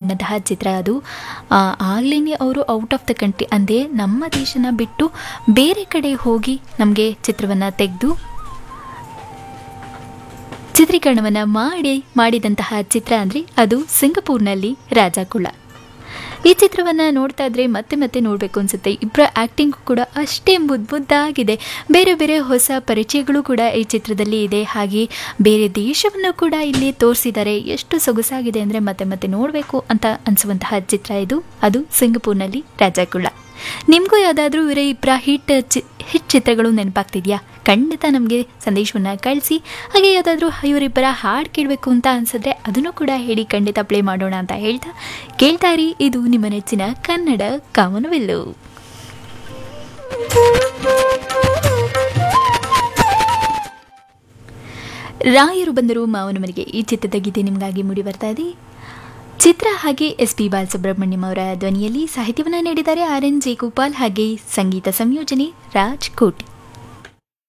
ಮಾಡಿದಂತಹ ಚಿತ್ರ ಅದು ಆಗಲೇ ಅವರು ಔಟ್ ಆಫ್ ದ ಕಂಟ್ರಿ ಅಂದರೆ ನಮ್ಮ ದೇಶನ ಬಿಟ್ಟು ಬೇರೆ ಕಡೆ ಹೋಗಿ ನಮಗೆ ಚಿತ್ರವನ್ನು ತೆಗೆದು ಚಿತ್ರೀಕರಣವನ್ನು ಮಾಡಿ ಮಾಡಿದಂತಹ ಚಿತ್ರ ಅಂದರೆ ಅದು ಸಿಂಗಪೂರ್ನಲ್ಲಿ ರಾಜಕುಳ ಈ ಚಿತ್ರವನ್ನು ನೋಡ್ತಾ ಇದ್ರೆ ಮತ್ತೆ ಮತ್ತೆ ನೋಡಬೇಕು ಅನಿಸುತ್ತೆ ಇಬ್ಬರ ಆ್ಯಕ್ಟಿಂಗ್ ಕೂಡ ಅಷ್ಟೇ ಮುದ್ದು ಮುದ್ದಾಗಿದೆ ಬೇರೆ ಬೇರೆ ಹೊಸ ಪರಿಚಯಗಳು ಕೂಡ ಈ ಚಿತ್ರದಲ್ಲಿ ಇದೆ ಹಾಗೆ ಬೇರೆ ದೇಶವನ್ನು ಕೂಡ ಇಲ್ಲಿ ತೋರಿಸಿದ್ದಾರೆ ಎಷ್ಟು ಸೊಗಸಾಗಿದೆ ಅಂದರೆ ಮತ್ತೆ ಮತ್ತೆ ನೋಡಬೇಕು ಅಂತ ಅನಿಸುವಂತಹ ಚಿತ್ರ ಇದು ಅದು ಸಿಂಗಪೂರ್ನಲ್ಲಿ ರಾಜಕುಳ ನಿಮಗೂ ಯಾವುದಾದ್ರೂ ಇವರ ಇಬ್ಬರ ಹಿಟ್ ಚಿ ಹಿಟ್ ಚಿತ್ರಗಳು ನೆನಪಾಗ್ತಿದೆಯಾ ಖಂಡಿತ ನಮಗೆ ಸಂದೇಶವನ್ನು ಕಳಿಸಿ ಹಾಗೆ ಯಾವುದಾದ್ರೂ ಇವರಿಬ್ಬರ ಹಾಡು ಕೇಳಬೇಕು ಅಂತ ಅನ್ಸಿದ್ರೆ ಅದನ್ನು ಕೂಡ ಹೇಳಿ ಖಂಡಿತ ಪ್ಲೇ ಮಾಡೋಣ ಅಂತ ಹೇಳ್ತಾ ಕೇಳ್ತಾ ಇರಿ ಇದು ನಿಮ್ಮ ನೆಚ್ಚಿನ ಕನ್ನಡ ಕಾಮನವೆಲ್ಲು ರಾಯರು ಬಂದರು ಮಾವನ ಮನೆಗೆ ಈ ಚಿತ್ರದ ಗೀತೆ ನಿಮಗಾಗಿ ಮೂಡಿ ಬರ್ತಾ ಇದೆ ಚಿತ್ರ ಹಾಗೆ ಎಸ್ ಪಿ ಬಾಲಸುಬ್ರಹ್ಮಣ್ಯಂ ಅವರ ಧ್ವನಿಯಲ್ಲಿ ಸಾಹಿತ್ಯವನ್ನು ನೀಡಿದ್ದಾರೆ ಆರ್ ಎನ್ ಜಯಗೋಪಾಲ್ ಹಾಗೆ ಸಂಗೀತ ಸಂಯೋಜನೆ ರಾಜ್ ಕೋಟಿ